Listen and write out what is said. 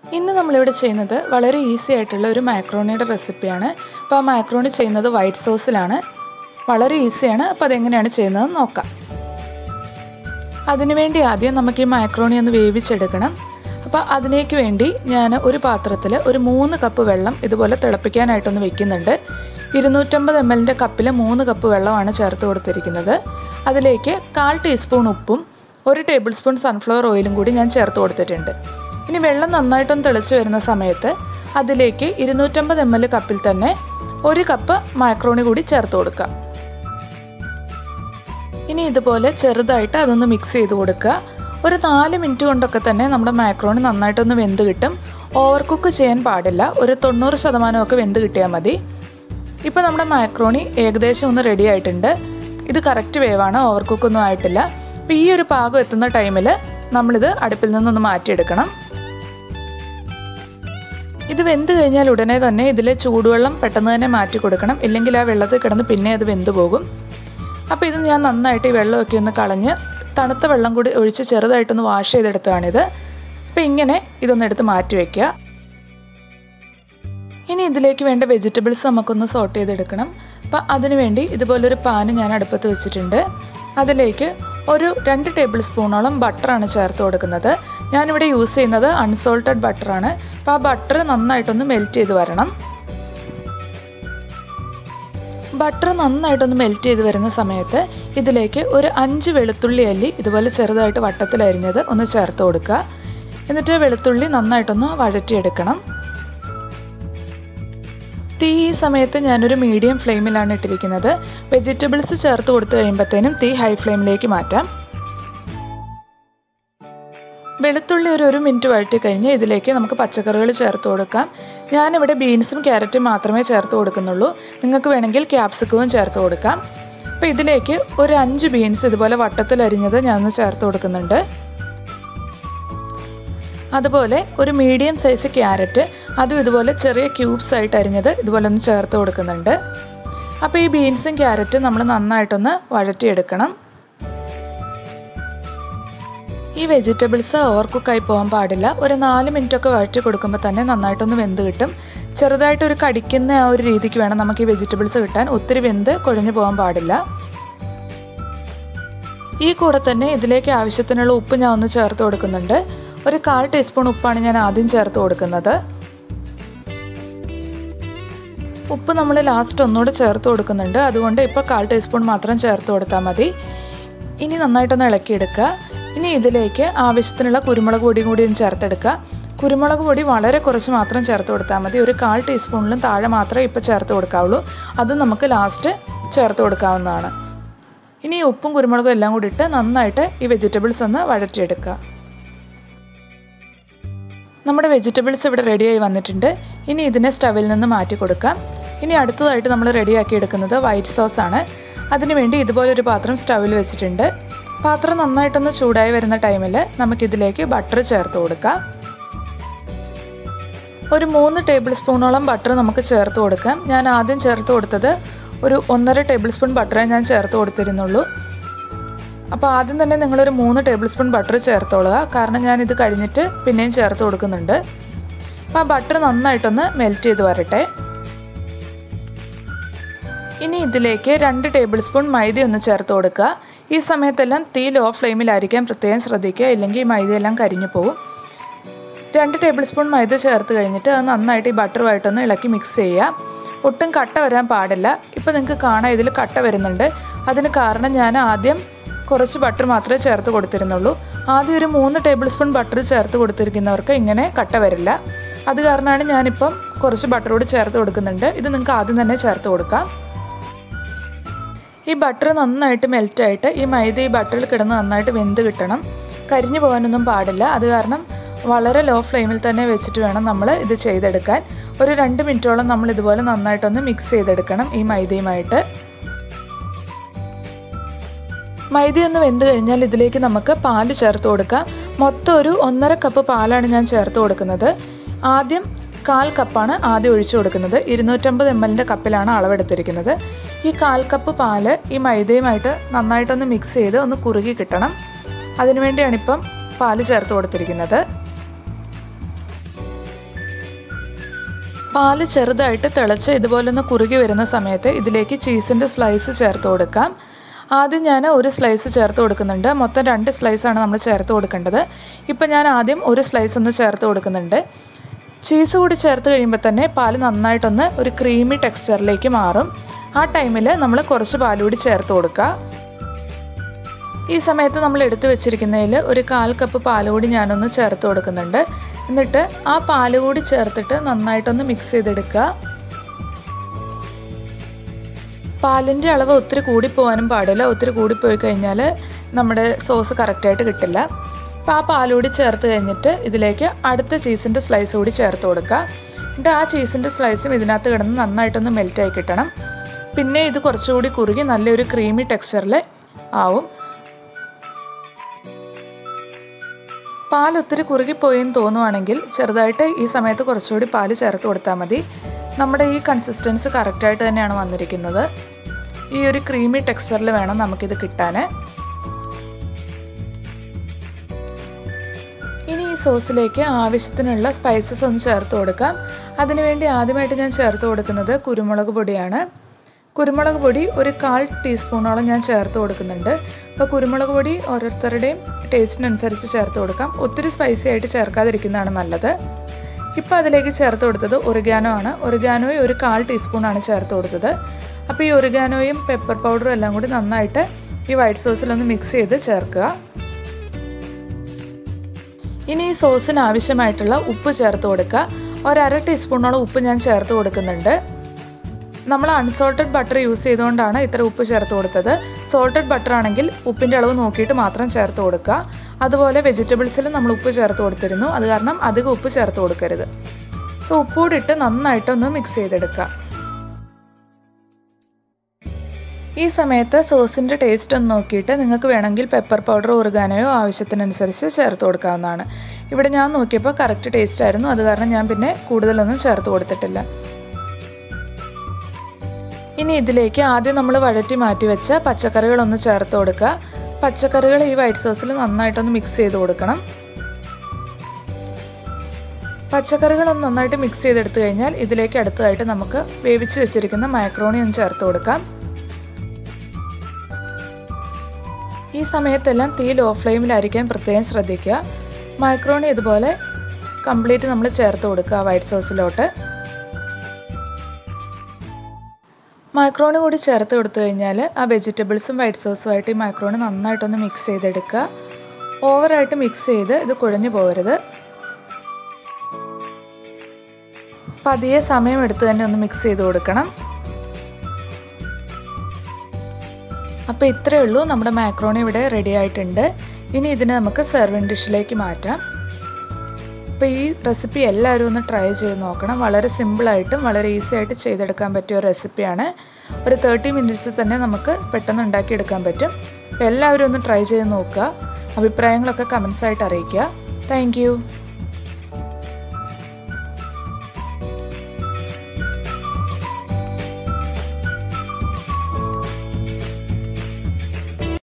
ഇന്ന് നമ്മളിവിടെ ചെയ്യുന്നത് വളരെ ഈസി ആയിട്ടുള്ള ഒരു മാക്രോണിയുടെ റെസിപ്പിയാണ് അപ്പോൾ ആ മാക്രോണി ചെയ്യുന്നത് വൈറ്റ് സോസിലാണ് വളരെ ഈസിയാണ് അപ്പോൾ അതെങ്ങനെയാണ് ചെയ്യുന്നത് നോക്കാം അതിനുവേണ്ടി ആദ്യം നമുക്ക് ഈ മാക്രോണി ഒന്ന് വേവിച്ചെടുക്കണം അപ്പോൾ അതിനേക്ക് വേണ്ടി ഞാൻ ഒരു പാത്രത്തിൽ ഒരു മൂന്ന് കപ്പ് വെള്ളം ഇതുപോലെ തിളപ്പിക്കാനായിട്ടൊന്ന് വെക്കുന്നുണ്ട് ഇരുന്നൂറ്റമ്പത് എം എല്ലിൻ്റെ കപ്പിൽ മൂന്ന് കപ്പ് വെള്ളമാണ് ചേർത്ത് കൊടുത്തിരിക്കുന്നത് അതിലേക്ക് കാൽ ടീസ്പൂൺ ഉപ്പും ഒരു ടേബിൾ സ്പൂൺ സൺഫ്ലവർ ഓയിലും കൂടി ഞാൻ ചേർത്ത് കൊടുത്തിട്ടുണ്ട് ഇനി വെള്ളം നന്നായിട്ടൊന്ന് തിളച്ച് വരുന്ന സമയത്ത് അതിലേക്ക് ഇരുന്നൂറ്റമ്പത് എം എൽ കപ്പിൽ തന്നെ ഒരു കപ്പ് മാക്രോണി കൂടി ചേർത്ത് കൊടുക്കുക ഇനി ഇതുപോലെ ചെറുതായിട്ട് അതൊന്ന് മിക്സ് ചെയ്ത് കൊടുക്കുക ഒരു നാല് മിനിറ്റ് കൊണ്ടൊക്കെ തന്നെ നമ്മുടെ മാക്രോണി നന്നായിട്ടൊന്ന് വെന്ത് കിട്ടും ഓവർ കുക്ക് ചെയ്യാൻ പാടില്ല ഒരു തൊണ്ണൂറ് ശതമാനമൊക്കെ വെന്ത് കിട്ടിയാൽ മതി ഇപ്പോൾ നമ്മുടെ മാക്രോണി ഏകദേശം ഒന്ന് റെഡി ആയിട്ടുണ്ട് ഇത് കറക്റ്റ് വേവാണ് ഓവർ കുക്കൊന്നും ആയിട്ടില്ല അപ്പോൾ ഈ ഒരു പാകം എത്തുന്ന ടൈമിൽ നമ്മളിത് അടുപ്പിൽ നിന്നൊന്ന് മാറ്റിയെടുക്കണം ഇത് വെന്ത് കഴിഞ്ഞാൽ ഉടനെ തന്നെ ഇതിലെ ചൂടുവെള്ളം പെട്ടെന്ന് തന്നെ മാറ്റി കൊടുക്കണം ഇല്ലെങ്കിൽ ആ വെള്ളത്തിൽ കിടന്ന് പിന്നെ അത് വെന്ത് പോകും അപ്പോൾ ഇത് ഞാൻ നന്നായിട്ട് ഈ വെള്ളമൊക്കെ ഒന്ന് കളഞ്ഞ് തണുത്ത വെള്ളം കൂടി ഒഴിച്ച് ചെറുതായിട്ടൊന്ന് വാഷ് ചെയ്തെടുത്തതാണിത് അപ്പോൾ ഇങ്ങനെ ഇതൊന്ന് എടുത്ത് മാറ്റി വയ്ക്കുക ഇനി ഇതിലേക്ക് വേണ്ട വെജിറ്റബിൾസ് നമുക്കൊന്ന് സോട്ട് ചെയ്തെടുക്കണം അപ്പോൾ അതിന് വേണ്ടി ഇതുപോലൊരു പാന് ഞാൻ അടുപ്പത്ത് വെച്ചിട്ടുണ്ട് അതിലേക്ക് ഒരു രണ്ട് ടേബിൾ സ്പൂണോളം ബട്ടറാണ് ചേർത്ത് കൊടുക്കുന്നത് ഞാനിവിടെ യൂസ് ചെയ്യുന്നത് അൺസോൾട്ടഡ് ബട്ടറാണ് അപ്പോൾ ആ ബട്ടർ നന്നായിട്ടൊന്ന് മെൽറ്റ് ചെയ്ത് വരണം ബട്ടർ നന്നായിട്ടൊന്ന് മെൽറ്റ് ചെയ്ത് വരുന്ന സമയത്ത് ഇതിലേക്ക് ഒരു അഞ്ച് വെളുത്തുള്ളി അല്ലി ഇതുപോലെ ചെറുതായിട്ട് വട്ടത്തിൽ അരിഞ്ഞത് ഒന്ന് ചേർത്ത് കൊടുക്കുക എന്നിട്ട് വെളുത്തുള്ളി നന്നായിട്ടൊന്ന് വഴറ്റിയെടുക്കണം തീ ഈ സമയത്ത് ഞാനൊരു മീഡിയം ഫ്ലെയിമിലാണ് ഇട്ടിരിക്കുന്നത് വെജിറ്റബിൾസ് ചേർത്ത് കൊടുത്തു കഴിയുമ്പോഴത്തേനും തീ ഹൈ ഫ്ലെയിമിലേക്ക് മാറ്റാം വെളുത്തുള്ളി ഒരു ഒരു മിനിറ്റ് വഴറ്റി കഴിഞ്ഞ് ഇതിലേക്ക് നമുക്ക് പച്ചക്കറികൾ ചേർത്ത് കൊടുക്കാം ഞാനിവിടെ ബീൻസും ക്യാരറ്റും മാത്രമേ ചേർത്ത് കൊടുക്കുന്നുള്ളൂ നിങ്ങൾക്ക് വേണമെങ്കിൽ ക്യാപ്സിക്കവും ചേർത്ത് കൊടുക്കാം അപ്പോൾ ഇതിലേക്ക് ഒരു അഞ്ച് ബീൻസ് ഇതുപോലെ വട്ടത്തിൽ അരിഞ്ഞത് ഞാനൊന്ന് ചേർത്ത് കൊടുക്കുന്നുണ്ട് അതുപോലെ ഒരു മീഡിയം സൈസ് ക്യാരറ്റ് അതും ഇതുപോലെ ചെറിയ ക്യൂബ്സ് ആയിട്ട് അരിഞ്ഞത് ഇതുപോലെ ഒന്ന് ചേർത്ത് കൊടുക്കുന്നുണ്ട് അപ്പോൾ ഈ ബീൻസും ക്യാരറ്റും നമ്മൾ നന്നായിട്ടൊന്ന് വഴറ്റിയെടുക്കണം ഈ വെജിറ്റബിൾസ് ഓവർ കുക്കായി പോകാൻ പാടില്ല ഒരു നാല് മിനിറ്റ് ഒക്കെ വഴറ്റി കൊടുക്കുമ്പോൾ തന്നെ നന്നായിട്ടൊന്ന് വെന്ത് കിട്ടും ചെറുതായിട്ടൊരു കടിക്കുന്ന ആ ഒരു രീതിക്ക് വേണം നമുക്ക് ഈ വെജിറ്റബിൾസ് കിട്ടാൻ ഒത്തിരി വെന്ത് കുഴഞ്ഞു പോകാൻ പാടില്ല ഈ കൂടെ തന്നെ ഇതിലേക്ക് ആവശ്യത്തിനുള്ള ഉപ്പ് ഞാൻ ഒന്ന് ചേർത്ത് കൊടുക്കുന്നുണ്ട് ഒരു കാൽ ടീസ്പൂൺ ഉപ്പാണ് ഞാൻ ആദ്യം ചേർത്ത് കൊടുക്കുന്നത് ഉപ്പ് നമ്മൾ ലാസ്റ്റ് ഒന്നുകൂടെ ചേർത്ത് കൊടുക്കുന്നുണ്ട് അതുകൊണ്ട് ഇപ്പോൾ കാൽ ടീസ്പൂൺ മാത്രം ചേർത്ത് കൊടുത്താൽ മതി ഇനി നന്നായിട്ടൊന്ന് ഇളക്കിയെടുക്കുക ഇനി ഇതിലേക്ക് ആവശ്യത്തിനുള്ള കുരുമുളക് പൊടിയും കൂടി ഒന്ന് ചേർത്തെടുക്കുക കുരുമുളക് പൊടി വളരെ കുറച്ച് മാത്രം ചേർത്ത് കൊടുത്താൽ മതി ഒരു കാൽ ടീസ്പൂണിലും താഴെ മാത്രമേ ഇപ്പോൾ ചേർത്ത് കൊടുക്കാവുള്ളൂ അത് നമുക്ക് ലാസ്റ്റ് ചേർത്ത് കൊടുക്കാവുന്നതാണ് ഇനി ഉപ്പും കുരുമുളകും എല്ലാം കൂടി ഇട്ട് നന്നായിട്ട് ഈ വെജിറ്റബിൾസ് ഒന്ന് വഴറ്റിയെടുക്കുക നമ്മുടെ വെജിറ്റബിൾസ് ഇവിടെ റെഡിയായി വന്നിട്ടുണ്ട് ഇനി ഇതിനെ സ്റ്റവിൽ നിന്ന് മാറ്റി കൊടുക്കാം ഇനി അടുത്തതായിട്ട് നമ്മൾ റെഡിയാക്കി എടുക്കുന്നത് വൈറ്റ് സോസ് ആണ് അതിനുവേണ്ടി ഇതുപോലൊരു പാത്രം സ്റ്റവിൽ വെച്ചിട്ടുണ്ട് പാത്രം നന്നായിട്ടൊന്ന് ചൂടായി വരുന്ന ടൈമിൽ നമുക്കിതിലേക്ക് ബട്ടർ ചേർത്ത് കൊടുക്കാം ഒരു മൂന്ന് ടേബിൾ സ്പൂണോളം ബട്ടർ നമുക്ക് ചേർത്ത് കൊടുക്കാം ഞാൻ ആദ്യം ചേർത്ത് കൊടുത്തത് ഒരു ഒന്നര ടേബിൾ സ്പൂൺ ബട്ടറേ ഞാൻ ചേർത്ത് കൊടുത്തിരുന്നുള്ളൂ അപ്പോൾ ആദ്യം തന്നെ നിങ്ങളൊരു മൂന്ന് ടേബിൾ സ്പൂൺ ബട്ടർ ചേർത്തോളുക കാരണം ഞാൻ ഇത് കഴിഞ്ഞിട്ട് പിന്നെയും ചേർത്ത് കൊടുക്കുന്നുണ്ട് അപ്പോൾ ആ ബട്ടർ നന്നായിട്ടൊന്ന് മെൽറ്റ് ചെയ്ത് വരട്ടെ ഇനി ഇതിലേക്ക് രണ്ട് ടേബിൾ സ്പൂൺ മൈദ ഒന്ന് ചേർത്ത് കൊടുക്കുക ഈ സമയത്തെല്ലാം തീ ലോ ഫ്ലെയിമിലായിരിക്കാൻ പ്രത്യേകം ശ്രദ്ധിക്കുക ഇല്ലെങ്കിൽ ഈ മൈദയെല്ലാം കരിഞ്ഞു പോകും രണ്ട് ടേബിൾ സ്പൂൺ മൈദ ചേർത്ത് കഴിഞ്ഞിട്ട് അത് നന്നായിട്ട് ഈ ബട്ടറുമായിട്ടൊന്ന് ഇളക്കി മിക്സ് ചെയ്യുക ഒട്ടും കട്ട വരാൻ പാടില്ല ഇപ്പോൾ നിങ്ങൾക്ക് കാണാം ഇതിൽ കട്ട വരുന്നുണ്ട് അതിന് കാരണം ഞാൻ ആദ്യം കുറച്ച് ബട്ടർ മാത്രമേ ചേർത്ത് കൊടുത്തിരുന്നുള്ളൂ ആദ്യം ഒരു മൂന്ന് ടേബിൾ സ്പൂൺ ബട്ടർ ചേർത്ത് കൊടുത്തിരിക്കുന്നവർക്ക് ഇങ്ങനെ കട്ട വരില്ല അത് കാരണമാണ് ഞാനിപ്പം കുറച്ച് ബട്ടർ കൂടി ചേർത്ത് കൊടുക്കുന്നുണ്ട് ഇത് നിങ്ങൾക്ക് ആദ്യം തന്നെ ചേർത്ത് കൊടുക്കാം ഈ ബട്ടർ നന്നായിട്ട് മെൽറ്റായിട്ട് ഈ മൈദ ഈ ബട്ടറിൽ കിടന്ന് നന്നായിട്ട് വെന്ത് കിട്ടണം കരിഞ്ഞു പോകാനൊന്നും പാടില്ല അത് കാരണം വളരെ ലോ ഫ്ലെയിമിൽ തന്നെ വെച്ചിട്ട് വേണം നമ്മൾ ഇത് ചെയ്തെടുക്കാൻ ഒരു രണ്ട് മിനിറ്റോളം നമ്മൾ ഇതുപോലെ നന്നായിട്ടൊന്ന് മിക്സ് ചെയ്തെടുക്കണം ഈ മൈദയുമായിട്ട് മൈദ ഒന്ന് വെന്ത് കഴിഞ്ഞാൽ ഇതിലേക്ക് നമുക്ക് പാല് ചേർത്ത് കൊടുക്കാം മൊത്തം ഒരു ഒന്നര കപ്പ് പാലാണ് ഞാൻ ചേർത്ത് കൊടുക്കുന്നത് ആദ്യം കാൽ കപ്പാണ് ആദ്യം ഒഴിച്ചു കൊടുക്കുന്നത് ഇരുന്നൂറ്റമ്പത് എം എല്ലിൻ്റെ കപ്പിലാണ് അളവെടുത്തിരിക്കുന്നത് ഈ കാൽ കപ്പ് പാല് ഈ മൈദയുമായിട്ട് നന്നായിട്ടൊന്ന് മിക്സ് ചെയ്ത് ഒന്ന് കുറുകി കിട്ടണം അതിനുവേണ്ടിയാണ് ഇപ്പം പാല് ചേർത്ത് കൊടുത്തിരിക്കുന്നത് പാല് ചെറുതായിട്ട് തിളച്ച് ഇതുപോലൊന്ന് കുറുകി വരുന്ന സമയത്ത് ഇതിലേക്ക് ചീസിൻ്റെ സ്ലൈസ് ചേർത്ത് കൊടുക്കാം ആദ്യം ഞാൻ ഒരു സ്ലൈസ് ചേർത്ത് കൊടുക്കുന്നുണ്ട് മൊത്തം രണ്ട് സ്ലൈസാണ് നമ്മൾ ചേർത്ത് കൊടുക്കേണ്ടത് ഇപ്പം ഞാൻ ആദ്യം ഒരു സ്ലൈസ് ഒന്ന് ചേർത്ത് കൊടുക്കുന്നുണ്ട് ചീസ് കൂടി ചേർത്ത് കഴിയുമ്പോൾ തന്നെ പാല് നന്നായിട്ടൊന്ന് ഒരു ക്രീമി ടെക്സ്ചറിലേക്ക് മാറും ആ ടൈമിൽ നമ്മൾ കുറച്ച് പാൽ കൂടി ചേർത്ത് കൊടുക്കുക ഈ സമയത്ത് നമ്മൾ എടുത്തു വെച്ചിരിക്കുന്നതിൽ ഒരു കാൽ കപ്പ് പാൽ കൂടി ഞാനൊന്ന് ചേർത്ത് കൊടുക്കുന്നുണ്ട് എന്നിട്ട് ആ പാൽ കൂടി ചേർത്തിട്ട് നന്നായിട്ടൊന്ന് മിക്സ് ചെയ്തെടുക്കുക പാലിൻ്റെ അളവ് ഒത്തിരി കൂടിപ്പോകാനും പാടില്ല ഒത്തിരി കൂടിപ്പോയി കഴിഞ്ഞാൽ നമ്മുടെ സോസ് കറക്റ്റായിട്ട് കിട്ടില്ല അപ്പോൾ ആ പാൽ കൂടി ചേർത്ത് കഴിഞ്ഞിട്ട് ഇതിലേക്ക് അടുത്ത ചീസിൻ്റെ സ്ലൈസ് കൂടി ചേർത്ത് കൊടുക്കുക എന്നിട്ട് ആ ചീസിൻ്റെ സ്ലൈസും ഇതിനകത്ത് കിടന്ന് നന്നായിട്ടൊന്ന് മെൽറ്റായി കിട്ടണം പിന്നെ ഇത് കുറച്ചുകൂടി കുറുകി നല്ലൊരു ക്രീമി ടെക്സ്ചറിൽ ആവും പാൽ ഒത്തിരി കുറുകിപ്പോയെന്ന് തോന്നുവാണെങ്കിൽ ചെറുതായിട്ട് ഈ സമയത്ത് കുറച്ചുകൂടി പാൽ ചേർത്ത് കൊടുത്താൽ മതി നമ്മുടെ ഈ കൺസിസ്റ്റൻസ് കറക്റ്റായിട്ട് തന്നെയാണ് വന്നിരിക്കുന്നത് ഈ ഒരു ക്രീമി ടെക്സ്ചറിൽ വേണം നമുക്കിത് കിട്ടാൻ ഇനി ഈ സോസിലേക്ക് ആവശ്യത്തിനുള്ള സ്പൈസസ് ഒന്ന് ചേർത്ത് കൊടുക്കാം അതിനുവേണ്ടി ആദ്യമായിട്ട് ഞാൻ ചേർത്ത് കൊടുക്കുന്നത് കുരുമുളക് പൊടിയാണ് കുരുമുളക് പൊടി ഒരു കാൽ ടീസ്പൂണോളം ഞാൻ ചേർത്ത് കൊടുക്കുന്നുണ്ട് അപ്പോൾ കുരുമുളക് പൊടി ഓരോരുത്തരുടെയും ടേസ്റ്റിനനുസരിച്ച് ചേർത്ത് കൊടുക്കാം ഒത്തിരി സ്പൈസി ആയിട്ട് ചേർക്കാതിരിക്കുന്നതാണ് നല്ലത് ഇപ്പോൾ അതിലേക്ക് ചേർത്ത് കൊടുത്തത് ഒറിഗാനോ ആണ് ഒറിഗാനോയും ഒരു കാൽ ടീസ്പൂണാണ് ചേർത്ത് കൊടുത്തത് അപ്പോൾ ഈ ഒറിഗാനോയും പെപ്പർ പൗഡറും എല്ലാം കൂടി നന്നായിട്ട് ഈ വൈറ്റ് സോസിലൊന്ന് മിക്സ് ചെയ്ത് ചേർക്കുക ഇനി ഈ സോസിന് ആവശ്യമായിട്ടുള്ള ഉപ്പ് ചേർത്ത് കൊടുക്കുക ഒരര ടീസ്പൂണോളം ഉപ്പ് ഞാൻ ചേർത്ത് കൊടുക്കുന്നുണ്ട് നമ്മൾ അൺസോൾട്ടഡ് ബട്ടർ യൂസ് ചെയ്തുകൊണ്ടാണ് ഇത്ര ഉപ്പ് ചേർത്ത് കൊടുത്തത് സോൾട്ടഡ് ബട്ടർ ആണെങ്കിൽ ഉപ്പിൻ്റെ അളവ് നോക്കിയിട്ട് മാത്രം ചേർത്ത് കൊടുക്കുക അതുപോലെ വെജിറ്റബിൾസിലും നമ്മൾ ഉപ്പ് ചേർത്ത് കൊടുത്തിരുന്നു അത് കാരണം അധികം ഉപ്പ് ചേർത്ത് കൊടുക്കരുത് സോ ഉപ്പ് കൂടി ഇട്ട് നന്നായിട്ടൊന്ന് മിക്സ് ചെയ്തെടുക്കുക ഈ സമയത്ത് സോസിൻ്റെ ടേസ്റ്റ് ഒന്ന് നോക്കിയിട്ട് നിങ്ങൾക്ക് വേണമെങ്കിൽ പെപ്പർ പൗഡർ ഉറുകാനയോ ആവശ്യത്തിനനുസരിച്ച് ചേർത്ത് കൊടുക്കാവുന്നതാണ് ഇവിടെ ഞാൻ നോക്കിയപ്പോൾ കറക്റ്റ് ടേസ്റ്റ് ആയിരുന്നു അത് കാരണം ഞാൻ പിന്നെ കൂടുതലൊന്നും ചേർത്ത് കൊടുത്തിട്ടില്ല ഇനി ഇതിലേക്ക് ആദ്യം നമ്മൾ വഴറ്റി മാറ്റി വെച്ച പച്ചക്കറികളൊന്ന് ചേർത്ത് കൊടുക്കുക പച്ചക്കറികൾ ഈ വൈറ്റ് സോസിൽ നന്നായിട്ടൊന്ന് മിക്സ് ചെയ്ത് കൊടുക്കണം പച്ചക്കറികളൊന്ന് നന്നായിട്ട് മിക്സ് ചെയ്തെടുത്തു കഴിഞ്ഞാൽ ഇതിലേക്ക് അടുത്തതായിട്ട് നമുക്ക് വേവിച്ച് വെച്ചിരിക്കുന്ന മാക്രോണി ഒന്ന് ചേർത്ത് കൊടുക്കാം ഈ സമയത്തെല്ലാം തീ ലോ ഫ്ലെയിമിലായിരിക്കാൻ പ്രത്യേകം ശ്രദ്ധിക്കുക മൈക്രോണി ഇതുപോലെ കംപ്ലീറ്റ് നമ്മൾ ചേർത്ത് കൊടുക്കുക വൈറ്റ് സോസിലോട്ട് മൈക്രോണി കൂടി ചേർത്ത് കൊടുത്തു കഴിഞ്ഞാൽ ആ വെജിറ്റബിൾസും വൈറ്റ് സോസുമായിട്ട് ഈ മൈക്രോണി നന്നായിട്ടൊന്ന് മിക്സ് ചെയ്തെടുക്കുക ഓവറായിട്ട് മിക്സ് ചെയ്ത് ഇത് കുഴഞ്ഞു പോകരുത് പതിയെ സമയമെടുത്ത് തന്നെ ഒന്ന് മിക്സ് ചെയ്ത് കൊടുക്കണം അപ്പോൾ ഇത്രയേ ഉള്ളൂ നമ്മുടെ മാക്രോണി ഇവിടെ റെഡി ആയിട്ടുണ്ട് ഇനി ഇതിനെ നമുക്ക് സെർവിങ് ഡിഷിലേക്ക് മാറ്റാം അപ്പോൾ ഈ റെസിപ്പി എല്ലാവരും ഒന്ന് ട്രൈ ചെയ്ത് നോക്കണം വളരെ സിമ്പിളായിട്ടും വളരെ ഈസി ആയിട്ട് ചെയ്തെടുക്കാൻ പറ്റിയ ഒരു റെസിപ്പിയാണ് ഒരു തേർട്ടി മിനിറ്റ്സിൽ തന്നെ നമുക്ക് പെട്ടെന്ന് ഉണ്ടാക്കിയെടുക്കാൻ പറ്റും അപ്പോൾ എല്ലാവരും ഒന്ന് ട്രൈ ചെയ്ത് നോക്കുക അഭിപ്രായങ്ങളൊക്കെ കമൻസ് ആയിട്ട് അറിയിക്കുക താങ്ക്